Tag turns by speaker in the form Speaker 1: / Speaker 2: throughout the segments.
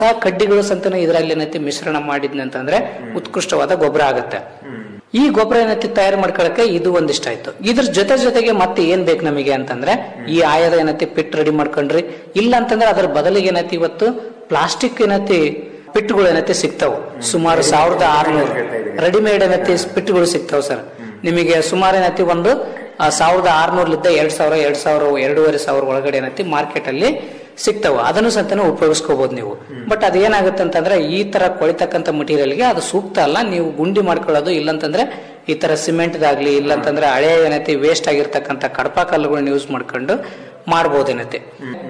Speaker 1: ಆ ಕಡ್ಡಿಗಳು ಸಂತನ ಇದರಲ್ಲಿ ಏನೈತಿ ಮಿಶ್ರಣ ಮಾಡಿದ್ನಿ ಅಂತಂದ್ರೆ ಉತ್ಕೃಷ್ಟವಾದ ಗೊಬ್ಬರ ಆಗತ್ತೆ ಈ ಗೊಬ್ಬರ ಏನೈತಿ ತಯಾರು ಮಾಡ್ಕೊಳಕ್ಕೆ ಇದು ಒಂದಿಷ್ಟ ಆಯ್ತು ಇದ್ರ ಜೊತೆ ಜೊತೆಗೆ ಮತ್ತೆ ಏನ್ ಬೇಕು ನಮಗೆ ಅಂತಂದ್ರೆ ಈ ಆಯದ ಏನೈತಿ ಪಿಟ್ ರೆಡಿ ಮಾಡ್ಕೊಂಡ್ರಿ ಇಲ್ಲ ಅಂತಂದ್ರೆ ಅದ್ರ ಬದಲಿಗೆ ಏನೈತಿ ಇವತ್ತು ಪ್ಲಾಸ್ಟಿಕ್ ಏನೈತಿ ಪಿಟ್ಗಳು ಏನೈತಿ ಸಿಗ್ತಾವ ಸುಮಾರು ಸಾವಿರದ ಆರ್ನೂರು ರೆಡಿಮೇಡ್ ಏನೈತಿ ಪಿಟ್ಗಳು ಸಿಗ್ತಾವ ಸರ್ ನಿಮಗೆ ಸುಮಾರು ಏನೈತಿ ಒಂದು ಆ, ಸಾವಿರದ ಆರ್ನೂರ್ಲಿದ್ದ ಎರಡ್ ಸಾವಿರ ಎರಡ್ ಸಾವಿರ ಎರಡೂವರೆ ಸಾವಿರ ಒಳಗಡೆ ಏನೈತಿ ಮಾರ್ಕೆಟ್ ಅಲ್ಲಿ ಸಿಗ್ತಾವ ಅದನ್ನು ಸಹಿತ ಉಪಯೋಗಿಸ್ಕೋಬಹುದು ನೀವು ಬಟ್ ಅದೇನಾಗುತ್ತೆ ಅಂತಂದ್ರೆ ಈ ತರ ಕೊಳಿತಕ್ಕಂತ ಮಟೀರಿಯಲ್ಗೆ ಅದು ಸೂಕ್ತ ಅಲ್ಲ ನೀವು ಗುಂಡಿ ಮಾಡ್ಕೊಳ್ಳೋದು ಇಲ್ಲಂತಂದ್ರೆ ಈ ತರ ಸಿಮೆಂಟ್ದಾಗ್ಲಿ ಇಲ್ಲಂತಂದ್ರೆ ಹಳೆ ಏನೈತಿ ವೇಸ್ಟ್ ಆಗಿರ್ತಕ್ಕಂಥ ಕಡಪ ಕಲ್ಲುಗಳನ್ನ ಯೂಸ್ ಮಾಡ್ಕೊಂಡು ಮಾಡ್ಬೋದೇನೈತಿ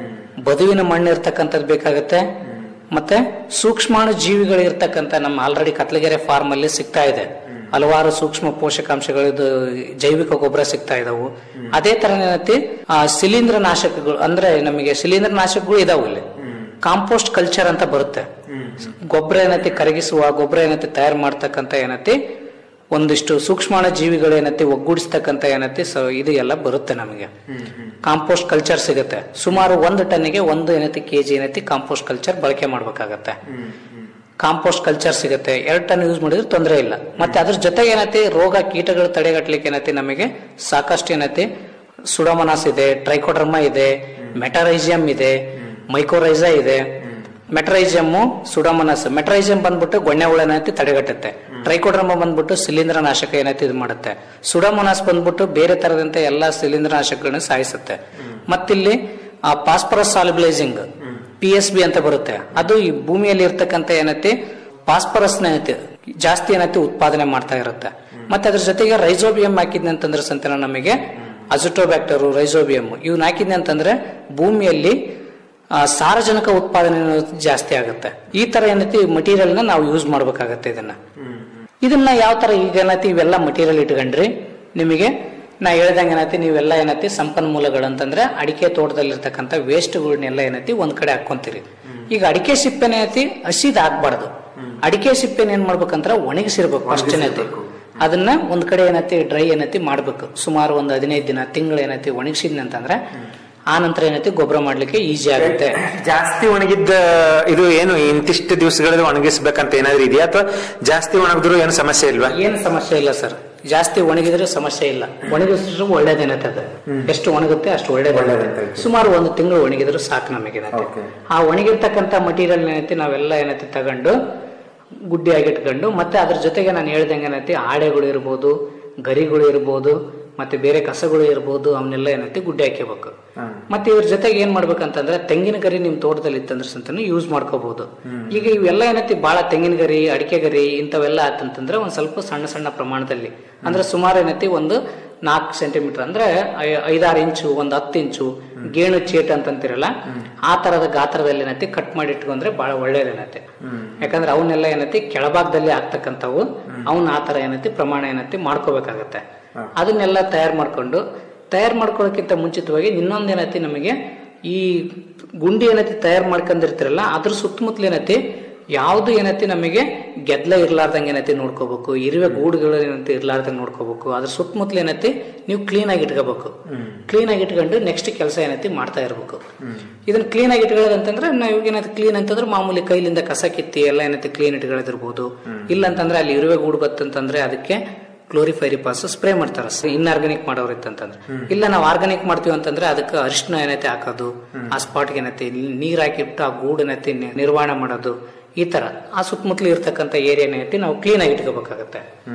Speaker 1: ಬದುವಿನ ಮಣ್ಣು ಇರ್ತಕ್ಕಂಥದ್ದು ಬೇಕಾಗತ್ತೆ ಮತ್ತೆ ಸೂಕ್ಷ್ಮಾಣು ಜೀವಿಗಳು ಇರ್ತಕ್ಕಂಥ ನಮ್ಮ ಆಲ್ರೆಡಿ ಕತ್ಲಗೆರೆ ಫಾರ್ಮ್ ಅಲ್ಲಿ ಸಿಗ್ತಾ ಇದೆ ಹಲವಾರು ಸೂಕ್ಷ್ಮ ಪೋಷಕಾಂಶಗಳಿದ್ದು ಜೈವಿಕ ಗೊಬ್ಬರ ಸಿಗ್ತಾ ಇದಾವು ಅದೇ ತರ ಏನೈತಿ ಆ ಶಿಲೀಂಧ್ರ ನಾಶಕಗಳು ಅಂದ್ರೆ ನಮಗೆ ಶಿಲೀಂಧ್ರ ನಾಶಕಗಳು ಇದಾವು ಇಲ್ಲಿ ಕಾಂಪೋಸ್ಟ್ ಕಲ್ಚರ್ ಅಂತ ಬರುತ್ತೆ ಗೊಬ್ಬರ ಏನೈತಿ ಕರಗಿಸುವ ಗೊಬ್ಬರ ಏನೈತಿ ತಯಾರು ಮಾಡ್ತಕ್ಕಂಥ ಏನೈತಿ ಒಂದಿಷ್ಟು ಸೂಕ್ಷ್ಮಾಣು ಜೀವಿಗಳು ಏನೈತಿ ಒಗ್ಗೂಡಿಸ್ತಕ್ಕಂಥ ಏನೈತಿ ಸೊ ಇದು ಎಲ್ಲ ಬರುತ್ತೆ ನಮಗೆ ಕಾಂಪೋಸ್ಟ್ ಕಲ್ಚರ್ ಸಿಗುತ್ತೆ ಸುಮಾರು ಒಂದು ಟನ್ನಿಗೆ ಒಂದು ಏನೈತಿ ಕೆಜಿ ಏನೈತಿ ಕಾಂಪೋಸ್ಟ್ ಕಲ್ಚರ್ ಬಳಕೆ ಮಾಡ್ಬೇಕಾಗತ್ತೆ ಕಾಂಪೋಸ್ಟ್ ಕಲ್ಚರ್ ಸಿಗುತ್ತೆ ಎರಡು ಟನ್ ಯೂಸ್ ಮಾಡಿದ್ರೆ ತೊಂದರೆ ಇಲ್ಲ ಮತ್ತೆ ಅದ್ರ ಜೊತೆಗೆ ಏನೈತಿ ರೋಗ ಕೀಟಗಳು ತಡೆಗಟ್ಟಲಿಕ್ಕೆ ಏನೈತಿ ನಮಗೆ ಸಾಕಷ್ಟು ಏನೈತಿ ಸುಡಮನಾಸ್ ಇದೆ ಟ್ರೈಕೋಡ್ರಮ ಇದೆ ಮೆಟರೈಜಿಯಂ ಇದೆ ಮೈಕೋರೈಸಾ ಇದೆ ಮೆಟ್ರೈಜಿಯಮ್ ಸುಡಮನಸ್ ಮೆಟ್ರೈಜಿಯಂ ಬಂದ್ಬಿಟ್ಟು ಗೊಣ್ಣೆ ಹುಳ ಏನೈತಿ ತಡೆಗಟ್ಟುತ್ತೆ ಟ್ರೈಕೋಡ್ರಮ ಬಂದ್ಬಿಟ್ಟು ಶಿಲೀಂಧ್ರ ನಾಶಕ ಏನೈತಿ ಇದು ಮಾಡುತ್ತೆ ಸುಡಮೊನಾಸ್ ಬಂದ್ಬಿಟ್ಟು ಬೇರೆ ತರದಂತೆ ಎಲ್ಲಾ ಶಿಲೀಂಧ್ರ ನಾಶಕಗಳನ್ನ ಸಾಯಿಸುತ್ತೆ ಮತ್ತಿಲ್ಲಿ phosphorus solubilising P S B ಅಂತ ಬರುತ್ತೆ ಅದು ಈ ಭೂಮಿಯಲ್ಲಿ ಇರ್ತಕ್ಕಂಥ ಏನೈತಿ ಫಾಸ್ಫರಸ್ ಏನೈತಿ ಜಾಸ್ತಿ ಏನೈತಿ ಉತ್ಪಾದನೆ ಮಾಡ್ತಾ ಇರುತ್ತೆ ಮತ್ತೆ ಅದ್ರ ಜೊತೆಗೆ ರೈಸೋಬಿಯಂ ಹಾಕಿದ್ನಿ ಅಂತಂದ್ರೆ ಸಂತಾನ ನಮಗೆ ಅಜುಟೋಬ್ಯಾಕ್ಟರು ರೈಸೋಬಿಯಂ ಇವ್ನ ಹಾಕಿದ್ನಿ ಅಂತಂದ್ರೆ ಭೂಮಿಯಲ್ಲಿ ಆ, ಸಾರಜನಕ ಉತ್ಪಾದನೆ ಅನ್ನೋದು ಜಾಸ್ತಿ ಆಗುತ್ತೆ ಈ ತರ ಏನೈತಿ ಮಟೀರಿಯಲ್ ನ ನಾವು ಯೂಸ್ ಮಾಡ್ಬೇಕಾಗತ್ತೆ ಇದನ್ನ ಇದನ್ನ ಯಾವ ತರ ಈಗ ಏನೈತಿ ಇವೆಲ್ಲ ಮಟೀರಿಯಲ್ ಇಟ್ಕೊಂಡ್ರಿ ನಿಮಗೆ ನಾ ಹೇಳ್ದಂಗೆ ಏನೈತಿ ನೀವೆಲ್ಲ ಏನೈತಿ ಸಂಪನ್ಮೂಲಗಳು ಅಂತಂದ್ರೆ ಅಡಿಕೆ ತೋಟದಲ್ಲಿರ್ತಕ್ಕಂಥ ವೇಸ್ಟ್ಗಳನ್ನೆಲ್ಲ ಏನೈತಿ ಒಂದ್ ಕಡೆ ಹಾಕೊಂತೀರಿ ಈಗ ಅಡಿಕೆ ಸಿಪ್ಪೆನ ಏನೈತಿ ಹಸಿದ್ ಹಾಕ್ಬಾರ್ದು ಅಡಿಕೆ ಸಿಪ್ಪೆನ ಏನ್ ಮಾಡ್ಬೇಕಂದ್ರ ಒಣಗಿಸಿರ್ಬೇಕು ಅಷ್ಟೇ ಏನೈತಿ ಅದನ್ನ ಒಂದ್ ಕಡೆ ಏನೈತಿ ಡ್ರೈ ಏನೈತಿ ಮಾಡ್ಬೇಕು ಸುಮಾರು ಒಂದು ಹದಿನೈದು ದಿನ ತಿಂಗಳು ಏನೈತಿ ಒಣಗಿಸಿದ್ನಿ ಅಂತಂದ್ರೆ ಆ ನಂತರ ಏನೈತಿ ಗೊಬ್ಬರ ಮಾಡ್ಲಿಕ್ಕೆ ಈಜಿ ಆಗುತ್ತೆ
Speaker 2: ಜಾಸ್ತಿ ಒಣಗಿದ್ದ ಇದು ಏನು ಇಂತಿಷ್ಟು ದಿವಸಗಳಲ್ಲಿ ಒಣಗಿಸ್ಬೇಕಂತ ಏನಾದ್ರು ಇದೆಯಾ ಅಥವಾ ಜಾಸ್ತಿ ಒಣಗಿದ್ರು ಏನು ಸಮಸ್ಯೆ ಇಲ್ವಾ
Speaker 1: ಏನ್ ಸಮಸ್ಯೆ ಇಲ್ಲ ಸರ್ ಜಾಸ್ತಿ ಒಣಗಿದ್ರೆ ಸಮಸ್ಯೆ ಇಲ್ಲ ಒಣಗಿಸಿದ್ರು ಒಳ್ಳೇದೇನತ್ತೆ ಅದು ಎಷ್ಟು ಒಣಗುತ್ತೆ ಅಷ್ಟು ಒಳ್ಳೇದು ಸುಮಾರು ಒಂದು ತಿಂಗಳು ಒಣಗಿದ್ರು ಸಾಕು ನಮಗೆ ಏನೈತೆ ಆ ಒಣಗಿರ್ತಕ್ಕಂಥ ಮಟೀರಿಯಲ್ ಏನೈತಿ ನಾವೆಲ್ಲ ಏನೈತಿ ತಗೊಂಡು ಗುಡ್ಡಿಯಾಗಿ ಇಟ್ಕೊಂಡು ಮತ್ತೆ ಅದ್ರ ಜೊತೆಗೆ ನಾನು ಹೇಳ್ದಂಗೆ ಏನೈತಿ ಆಡೆಗಳು ಇರ್ಬೋದು ಗರಿಗಳು ಇರ್ಬೋದು ಮತ್ತೆ ಬೇರೆ ಕಸಗಳು ಇರ್ಬೋದು ಅವನ್ನೆಲ್ಲ ಏನೈತಿ ಗುಡ್ಡೆ ಹಾಕಬೇಕು ಮತ್ತೆ ಇವ್ರ ಜೊತೆಗೆ ಏನ್ ಮಾಡ್ಬೇಕಂತಂದ್ರೆ ತೆಂಗಿನ ಗರಿ ನಿಮ್ ತೋಟದಲ್ಲಿ ಇತ್ತಂದ್ರೆ ಸಂತಾನು ಯೂಸ್ ಮಾಡ್ಕೋಬಹುದು ಈಗ ಇವೆಲ್ಲ ಏನೈತಿ ಬಹಳ ತೆಂಗಿನ ಗರಿ ಅಡಿಕೆ ಗರಿ ಇಂಥವೆಲ್ಲ ಆತಂತಂದ್ರೆ ಒಂದ್ ಸ್ವಲ್ಪ ಸಣ್ಣ ಸಣ್ಣ ಪ್ರಮಾಣದಲ್ಲಿ ಅಂದ್ರೆ ಸುಮಾರು ಏನೈತಿ ಒಂದು ನಾಲ್ಕು ಸೆಂಟಿಮೀಟರ್ ಅಂದ್ರೆ ಐ- ಐದಾರು ಇಂಚು ಒಂದ್ ಹತ್ತು ಇಂಚು ಗೇಣು ಚೇಟ್ ಅಂತಂತಿರಲ್ಲ ಆ ತರದ ಗಾತ್ರದಲ್ಲಿ ಏನೈತಿ ಕಟ್ ಮಾಡಿ ಇಟ್ಕೊಂಡ್ರೆ ಬಹಳ ಒಳ್ಳೇದೇನೈತಿ ಯಾಕಂದ್ರೆ ಅವನ್ನೆಲ್ಲ ಏನೈತಿ ಕೆಳಭಾಗದಲ್ಲಿ ಆಗ್ತಕ್ಕಂಥವು ಅವನ್ ಆ ತರ ಏನೈತಿ ಪ್ರಮಾಣ ಏನೈತಿ ಮಾಡ್ಕೋಬೇಕಾಗತ್ತೆ ಅದನ್ನೆಲ್ಲ ತಯಾರು ಮಾಡ್ಕೊಂಡು ತಯಾರು ಮಾಡ್ಕೊಳ್ಳೋಕ್ಕಿಂತ ಮುಂಚಿತವಾಗಿ ಇನ್ನೊಂದ್ ಏನೈತಿ ನಮಗೆ ಈ ಗುಂಡಿ ಏನೈತಿ ತಯಾರು ಮಾಡ್ಕೊಂಡಿರ್ತಿರಲ್ಲ ಅದ್ರ ಸುತ್ತಮುತ್ತಲು ಏನೈತಿ ಯಾವ್ದು ಏನೈತಿ ನಮಗೆ ಗೆದ್ಲ ಇರ್ಲಾರ್ದಂಗೆ ಏನೈತಿ ನೋಡ್ಕೋಬೇಕು ಇರುವೆ ಗೂಡುಗಳು ಏನೈತಿ ಇರ್ಲಾರ್ದಂಗೆ ನೋಡ್ಕೋಬೇಕು ಅದ್ರ ಸುತ್ತಮುತ್ತಲು ಏನೈತಿ ನೀವು ಕ್ಲೀನ್ ಆಗಿ ಇಟ್ಕೋಬೇಕು ಕ್ಲೀನ್ ಆಗಿ ಇಟ್ಕೊಂಡು ನೆಕ್ಸ್ಟ್ ಕೆಲಸ ಏನೈತಿ ಮಾಡ್ತಾ ಇರ್ಬೇಕು ಇದನ್ನ ಕ್ಲೀನ್ ಆಗಿ ಇಟ್ಕೊಳ್ಳೋದು ಅಂತಂದ್ರೆ ನಾವು ಏನೈತಿ ಕ್ಲೀನ್ ಅಂತಂದ್ರೆ ಮಾಮೂಲಿ ಕೈಲಿಂದ ಕಸ ಕಿತ್ತಿ ಎಲ್ಲ ಏನೈತಿ ಕ್ಲೀನ್ ಇಟ್ಕೊಳ್ಳೋದಿರ್ಬೋದು ಇಲ್ಲ ಅಂತಂದ್ರೆ ಅಲ್ಲಿ ಇರುವೆ ಗೂಡು ಬತ್ತಂತಂದ್ರೆ ಅದಕ್ಕೆ ಕ್ಲೋರಿಫೈರಿಪಾಸ್ ಸ್ಪ್ರೇ ಮಾಡ್ತಾರ ಇನ್ಆರ್ಗಾನಿಕ್ ಮಾಡೋರು ಇತ್ತಂತಂದ್ರೆ ಇಲ್ಲ ನಾವು ಆರ್ಗಾನಿಕ್ ಮಾಡ್ತೀವಿ ಅಂತಂದ್ರೆ ಅದಕ್ಕೆ ಅರಿಶಿನ ಏನೈತಿ ಹಾಕೋದು ಆ ಸ್ಪಾಟ್ಗೆ ಏನೈತಿ ನೀರ್ ಹಾಕಿಬಿಟ್ಟು ಆ ಗೂಡು ಏನೈತಿ ನಿ- ನಿರ್ವಹಣೆ ಮಾಡೋದು ಈ ತರ ಆ ಸುತ್ತಮುತ್ತಲು ಇರ್ತಕ್ಕಂಥ ಏರಿಯಾ ಏನೈತಿ ನಾವು ಕ್ಲೀನ್ ಆಗಿ ಇಟ್ಕೋಬೇಕಾಗತ್ತೆ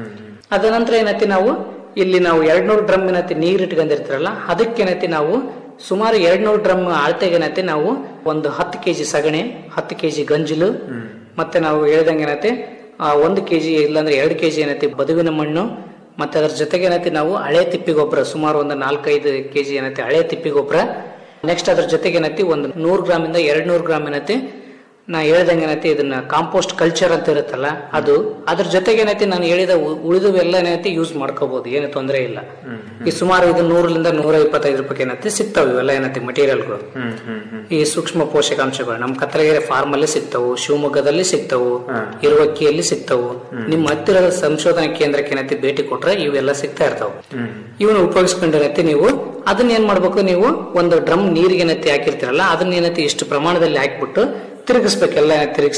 Speaker 1: ಅದ ನಂತರ ಏನೈತಿ ನಾವು ಇಲ್ಲಿ ನಾವು ಎರಡ್ನೂರು ಡ್ರಮ್ ಏನೈತಿ ನೀರ್ ಇಟ್ಕೊಂಡಿರ್ತಾರಲ್ಲ ಅದಕ್ಕೆ ಏನೈತಿ ನಾವು ಸುಮಾರು ಎರಡ್ನೂರು ಡ್ರಮ್ ಅಳತೆಗೆ ಏನೈತಿ ನಾವು ಒಂದು ಹತ್ತು ಕೆಜಿ ಸಗಣಿ ಹತ್ತು ಕೆಜಿ ಗಂಜಲು ಮತ್ತೆ ನಾವು ಹೇಳ್ದಂಗೆ ಏನೈತಿ ಆ, ಒಂದು ಕೆಜಿ ಇಲ್ಲಾಂದ್ರೆ ಎರಡು ಕೆಜಿ ಏನೈತಿ ಬದುವಿನ ಮಣ್ಣು ಮತ್ತೆ ಅದ್ರ ಜೊತೆಗೆ ಏನೈತಿ ನಾವು ಹಳೆ ತಿಪ್ಪಿ ಗೊಬ್ಬರ ಸುಮಾರು ಒಂದು ನಾಲ್ಕೈದು ಕೆಜಿ ಏನೈತಿ ಹಳೆ ತಿಪ್ಪಿ ಗೊಬ್ಬರ ನೆಕ್ಸ್ಟ್ ಅದ್ರ ಜೊತೆಗೆ ಏನೈತಿ ಒಂದು ನೂರು ಗ್ರಾಮ್ ಇಂದ ಎರಡ್ ನೂರು ಗ್ರಾಮ್ ಏನೈತಿ ನಾ ಹೇಳ್ದಂಗೆ ಏನೈತಿ ಇದನ್ನ ಕಾಂಪೋಸ್ಟ್ ಕಲ್ಚರ್ ಅಂತ ಇರುತ್ತಲ್ಲ ಅದು ಅದ್ರ ಜೊತೆಗೆ ಏನೈತಿ ನಾನು ಹೇಳಿದ ಉ- ಉಳಿದವೆಲ್ಲ ಏನೈತಿ ಯೂಸ್ ಮಾಡ್ಕೋಬಹುದು ಏನು ತೊಂದರೆ ಇಲ್ಲ ಈ ಸುಮಾರು ಇದು ನೂರರಿಂದ ನೂರ ಇಪ್ಪತ್ತೈದು ರೂಪಾಯಿ ಏನೈತಿ ಸಿಗ್ತಾವ ಇವೆಲ್ಲ ಏನೈತಿ ಮಟೀರಿಯಲ್ಗಳು ಈ ಸೂಕ್ಷ್ಮ ಪೋಷಕಾಂಶಗಳು ನಮ್ಮ ಕತ್ತಲಗೆರೆ ಫಾರ್ಮ್ ಅಲ್ಲಿ ಸಿಗ್ತಾವು ಶಿವಮೊಗ್ಗದಲ್ಲಿ ಸಿಗ್ತಾವು ಇರುವಕ್ಕಿಯಲ್ಲಿ ಸಿಗ್ತಾವು ನಿಮ್ಮ ಹತ್ತಿರದ ಸಂಶೋಧನಾ ಕೇಂದ್ರಕ್ಕೆ ಏನೈತಿ ಭೇಟಿ ಕೊಟ್ರೆ ಇವೆಲ್ಲ ಸಿಗ್ತಾ ಇರ್ತಾವ ಇವನ್ನ ಉಪಯೋಗಿಸ್ಕೊಂಡು ಏನೈತಿ ನೀವು ಅದನ್ನ ಏನ್ ಮಾಡ್ಬೇಕು ನೀವು ಒಂದು ಡ್ರಮ್ ನೀರಿಗೆ ಏನೈತಿ ಹಾಕಿರ್ತೀರಲ್ಲ ಅದನ್ನ ಏನೈತಿ ಇಷ್ಟು ಪ್ರಮಾಣದಲ್ಲಿ ಹಾಕ್ಬಿಟ್ಟು ತಿರುಗಿಸ್ಬೇಕೆಲ್ಲ ತಿರುಗಿಸಿ